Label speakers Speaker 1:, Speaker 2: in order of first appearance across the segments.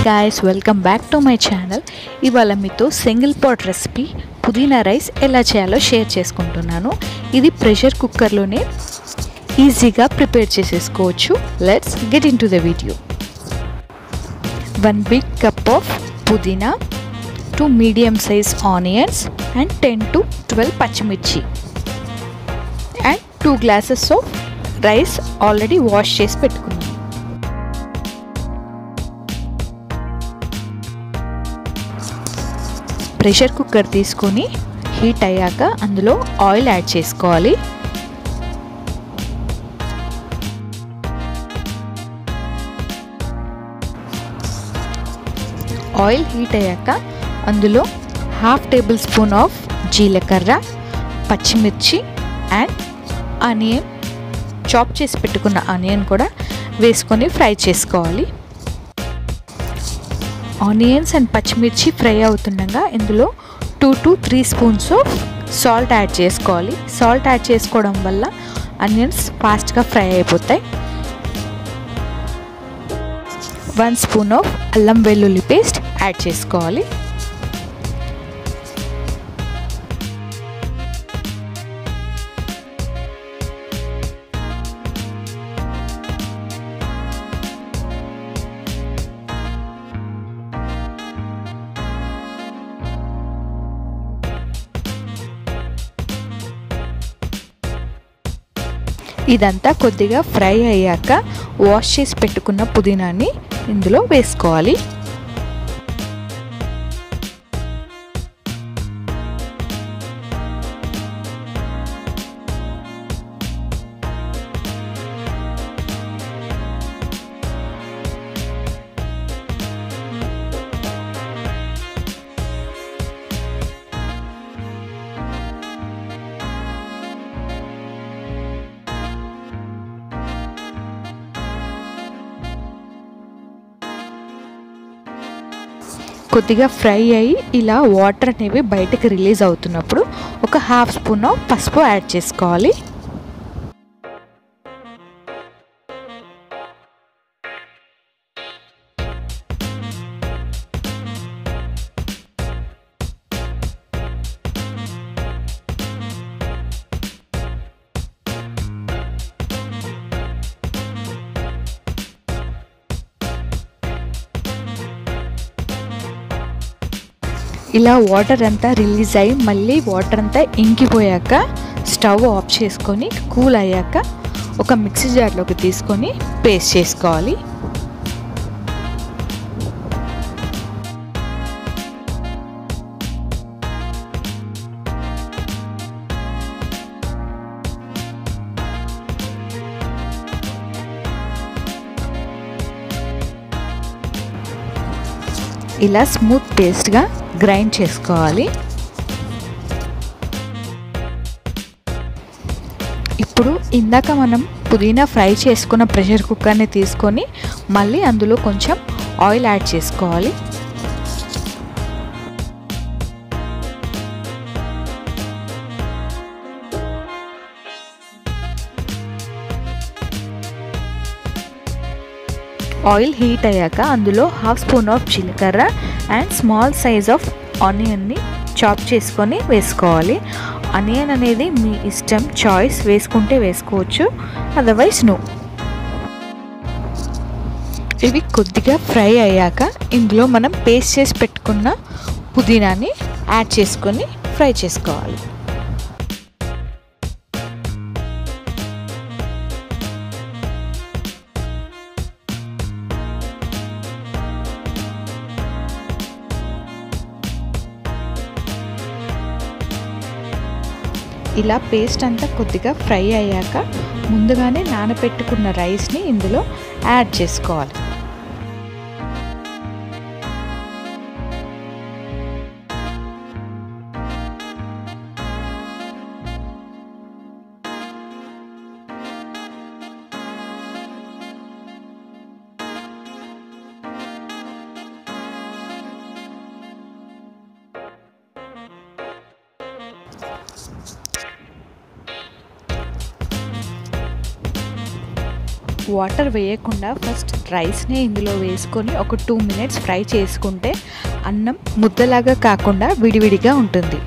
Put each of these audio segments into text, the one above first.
Speaker 1: guys welcome back to my channel ఇవాళ మీతో single pot recipe పుదీనా రైస్ ఎలా చేయాలో షేర్ చేసుకుంటున్నాను ఇది ప్రెషర్ కుక్కర్లోనే ఈజీగా ప్రిపేర్ చేసేసుకోవచ్చు let's get into the video one big cup of పుదీనా two medium size onions and ten to twelve పచ్చిమిర్చి and two glasses of rice already wash చేసి పెట్టుకున్నాను ప్రెషర్ కుక్కర్ తీసుకొని హీట్ అయ్యాక అందులో ఆయిల్ యాడ్ చేసుకోవాలి oil heat అయ్యాక అందులో హాఫ్ టేబుల్ స్పూన్ ఆఫ్ జీలకర్ర పచ్చిమిర్చి అండ్ ఆనియన్ చాప్ చేసి పెట్టుకున్న ఆనియన్ కూడా వేసుకొని ఫ్రై చేసుకోవాలి ఆనియన్స్ అండ్ పచ్చిమిర్చి ఫ్రై అవుతుండగా ఇందులో two to three spoons of salt add చేసుకోవాలి సాల్ట్ యాడ్ చేసుకోవడం వల్ల ఆనియన్స్ ఫాస్ట్గా ఫ్రై అయిపోతాయి వన్ స్పూన్ ఆఫ్ అల్లం వెల్లుల్లి పేస్ట్ యాడ్ చేసుకోవాలి ఇదంతా కొద్దిగా ఫ్రై అయ్యాక వాష్ చేసి పెట్టుకున్న పుదీనాని ఇందులో వేసుకోవాలి కొద్దిగా ఫ్రై అయ్యి ఇలా వాటర్ అనేవి బయటకు రిలీజ్ అవుతున్నప్పుడు ఒక హాఫ్ స్పూన్ పసుపు యాడ్ చేసుకోవాలి ఇలా వాటర్ అంతా రిలీజ్ అయ్యి మళ్ళీ వాటర్ అంతా ఇంకిపోయాక స్టవ్ ఆఫ్ చేసుకొని కూల్ అయ్యాక ఒక మిక్సీ జార్లోకి తీసుకొని పేస్ట్ చేసుకోవాలి ఇలా స్మూత్ పేస్ట్గా గ్రైండ్ చేసుకోవాలి ఇప్పుడు ఇందాక మనం పుదీనా ఫ్రై చేసుకున్న ప్రెషర్ కుక్కర్ని తీసుకొని మళ్ళీ అందులో కొంచెం ఆయిల్ యాడ్ చేసుకోవాలి ఆయిల్ హీట్ అయ్యాక అందులో హాఫ్ స్పూన్ ఆఫ్ జీలకర్ర అండ్ స్మాల్ సైజ్ ఆఫ్ ఆనియన్ని చాప్ చేసుకొని వేసుకోవాలి ఆనియన్ అనేది మీ ఇష్టం చాయిస్ వేసుకుంటే వేసుకోవచ్చు అదర్వైజ్ నో ఇవి కొద్దిగా ఫ్రై అయ్యాక ఇందులో మనం పేస్ట్ చేసి పెట్టుకున్న పుదీనాని యాడ్ చేసుకొని ఫ్రై చేసుకోవాలి ఇలా పేస్ట్ అంతా కొద్దిగా ఫ్రై అయ్యాక ముందుగానే నానబెట్టుకున్న రైస్ని ఇందులో యాడ్ చేసుకోవాలి వాటర్ వేయకుండా ఫస్ట్ రైస్ని ఇందులో వేసుకొని ఒక టూ మినిట్స్ ఫ్రై చేసుకుంటే అన్నం ముద్దలాగా కాకుండా విడివిడిగా ఉంటుంది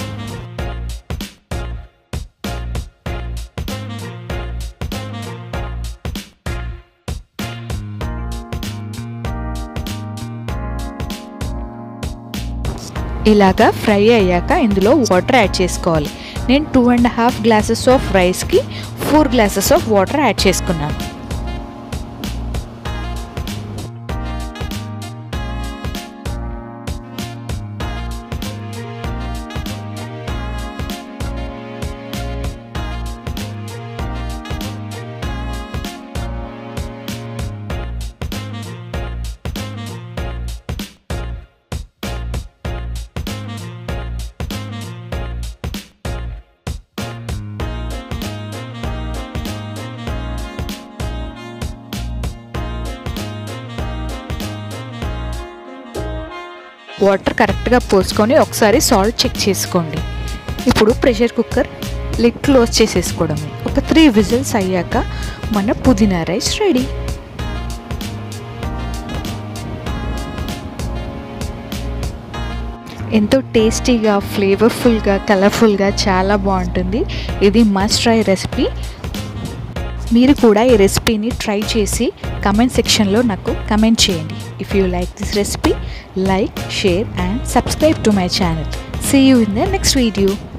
Speaker 1: ఇలాగా ఫ్రై అయ్యాక ఇందులో వాటర్ యాడ్ చేసుకోవాలి నేను two and half glasses of రైస్కి four glasses of water add చేసుకున్నాను వాటర్ కరెక్ట్గా పోసుకొని ఒకసారి సాల్ట్ చెక్ చేసుకోండి ఇప్పుడు ప్రెషర్ కుక్కర్ లిడ్ క్లోజ్ చేసేసుకోవడమే ఒక త్రీ విజిల్స్ అయ్యాక మన పుదీనా రైస్ రెడీ ఎంతో టేస్టీగా ఫ్లేవర్ఫుల్గా కలర్ఫుల్గా చాలా బాగుంటుంది ఇది మస్ట్ ట్రై రెసిపీ మీరు కూడా ఈ రెసిపీని ట్రై చేసి కమెంట్ సెక్షన్లో నాకు కమెంట్ చేయండి if you like this recipe like share and subscribe to my channel see you in the next video